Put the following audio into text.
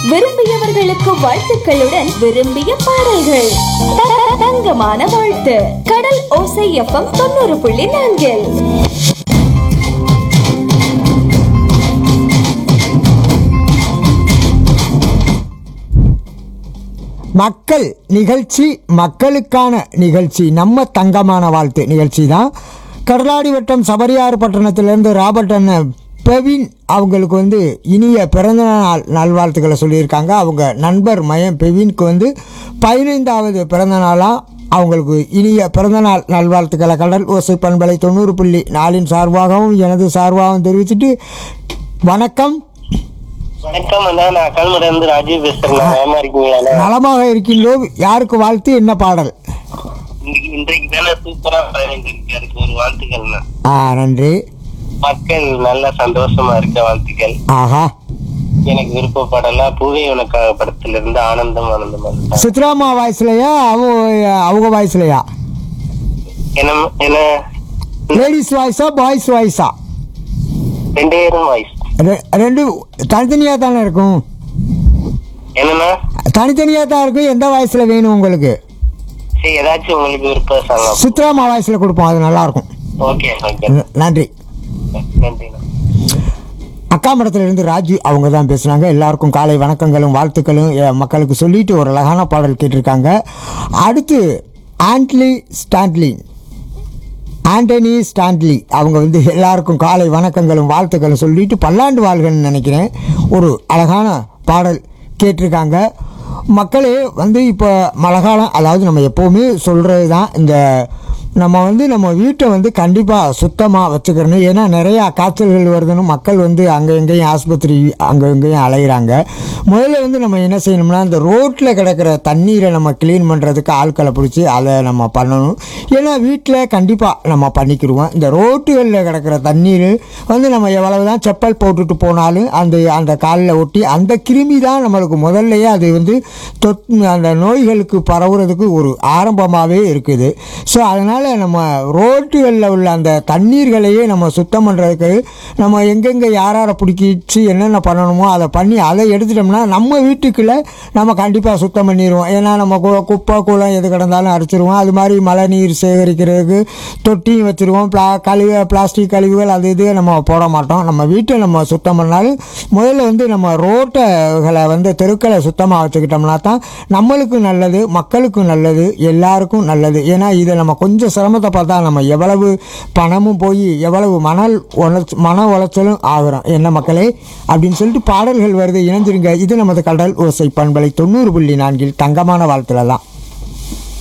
விரும்பியவர்களுக்கு வாழ்த்துக்களுடன் விரும்பிய பாடல்கள் த- த- தங்கமான வாழ்த்து கடல் ஓசை எஃப்எம் தொண்ணூறு புள்ளி நான்கில் மக்கள் நிகழ்ச்சி மக்களுக்கான நிகழ்ச்சி நம்ம தங்கமான வாழ்த்து நிகழ்ச்சி தான் கடலாடி வட்டம் சபரியார் பட்டணத்திலேருந்து ராபர்ட் அண்ணன் பிரவீன் அவங்களுக்கு வந்து இனிய பிறந்த நாள் நல்வாழ்த்துக்களை சொல்லியிருக்காங்க அவங்க நண்பர் மயம் பெவின்க்கு வந்து பதினைந்தாவது பிறந்த நாளாக அவங்களுக்கு இனிய பிறந்தநாள் நல்வாழ்த்துக்களை கடல் ஓசை பண்பலை தொண்ணூறு புள்ளி நாலின் சார்பாகவும் எனது சார்பாகவும் தெரிவிச்சுட்டு வணக்கம் வணக்கம் அண்ணா நான் கல்முறை இருந்து ராஜீவ் பேசுறேன் நலமா இருக்கீங்களா அண்ணா? நலமாக இருக்கின்றோம் யாருக்கு வாழ்த்து என்ன பாடல் இன்னைக்கு இன்றைக்கு தானே சூப்பரா பதினைஞ்சிருக்கு அதுக்கு ஒரு வாழ்த்துக்கள் அண்ணா. ஆ நன்றி மக்கள் நல்ல சந்தோஷமா இருக்க வாழ்த்துக்கள் ஆஹா எனக்கு விருப்பப்படலாம் பூவே உனக்காக படத்துல இருந்து ஆனந்தம் ஆனந்தம் ஆனந்தம். சித்ராமா வாய்ஸ்லையா அவங்க அவங்க வாய்ஸ்லையா என்ன என்ன லேடிஸ் வாய்ஸா பாய்ஸ் வாய்ஸா ரெண்டு பேரும் வாய்ஸ் ரெண்டு தனித்தனியாக தானே இருக்கும் என்னன்னா தனித்தனியாக தான் இருக்கும் எந்த வாய்ஸில் வேணும் உங்களுக்கு சரி ஏதாச்சும் உங்களுக்கு விருப்ப சாங்க சித்ராமா வாய்ஸில் கொடுப்போம் அது நல்லாயிருக்கும் ஓகே ஓகே ந- நன்றி நன்றிண்ணா அக்காமடத்திலிருந்து ராஜு அவங்க தான் பேசுனாங்க எல்லாருக்கும் காலை வணக்கங்களும் வாழ்த்துக்களும் என் மக்களுக்கு சொல்லிட்டு ஒரு அழகான பாடல் கேட்டிருக்காங்க அடுத்து ஆண்ட்லி ஸ்டான்ட்லின் ஆண்டனி ஸ்டான்லி அவங்க வந்து எல்லாருக்கும் காலை வணக்கங்களும் வாழ்த்துக்களும் சொல்லிட்டு பல்லாண்டு வாழ்கன்னு நினைக்கிறேன் ஒரு அழகான பாடல் கேட்டிருக்காங்க மக்களே வந்து இப்போ மழை காலம் அதாவது நம்ம எப்போவுமே சொல்கிறது தான் இந்த நம்ம வந்து நம்ம வீட்டை வந்து கண்டிப்பாக சுத்தமாக வச்சுக்கிறணும் ஏன்னா நிறையா காய்ச்சல்கள் வருதுன்னு மக்கள் வந்து அங்கே எங்கேயும் ஆஸ்பத்திரி அங்கே எங்கேயும் அலையிறாங்க முதல்ல வந்து நம்ம என்ன செய்யணும்னா இந்த ரோட்டில் கிடக்கிற தண்ணீரை நம்ம க்ளீன் பண்ணுறதுக்கு ஆட்களை பிடிச்சி அதை நம்ம பண்ணணும் ஏன்னா வீட்டில் கண்டிப்பாக நம்ம பண்ணிக்கிடுவோம் இந்த ரோட்டுகளில் கிடக்கிற தண்ணீர் வந்து நம்ம எவ்வளவு தான் செப்பல் போட்டுட்டு போனாலும் அந்த அந்த காலில் ஒட்டி அந்த கிருமி தான் நம்மளுக்கு முதல்லையே அது வந்து தொத் அந்த நோய்களுக்கு பரவுறதுக்கு ஒரு ஆரம்பமாகவே இருக்குது ஸோ அதனால் நம்ம ரோட்டுகளில் உள்ள அந்த தண்ணீர்களையே நம்ம சுத்தம் பண்ணுறதுக்கு நம்ம எங்கெங்கே யார் யாரை பிடிக்கிச்சு என்னென்ன பண்ணணுமோ அதை பண்ணி அதை எடுத்துட்டோம்னா நம்ம வீட்டுக்குள்ளே நம்ம கண்டிப்பாக சுத்தம் பண்ணிடுவோம் ஏன்னா நம்ம கு- குப்பை குளம் எது கிடந்தாலும் அரைச்சிருவோம் அது மாதிரி மழை நீர் சேகரிக்கிறதுக்கு தொட்டியும் வச்சுருவோம் பிளா கழிவு பிளாஸ்டிக் கழிவுகள் அது இது நம்ம போட மாட்டோம் நம்ம வீட்டை நம்ம சுத்தம் பண்ணாலும் முதல்ல வந்து நம்ம ரோட்டைகளை வந்து தெருக்களை சுத்தமாக வச்சுக்கிட்டோம்னா தான் நம்மளுக்கும் நல்லது மக்களுக்கும் நல்லது எல்லாருக்கும் நல்லது ஏன்னா இதை நம்ம கொஞ்சம் சிரமத்தை பார்த்தா நம்ம எவ்வளவு பணமும் போய் எவ்வளவு மணல் உழைச் மன உளைச்சலும் ஆகிறோம் என்ன மக்களே அப்படின்னு சொல்லிட்டு பாடல்கள் வருது இணைஞ்சிருங்க இது நமது கடல் ஓசை பண்பலை தொண்ணூறு புள்ளி நான்கில் தங்கமான வாழ்த்துல தான்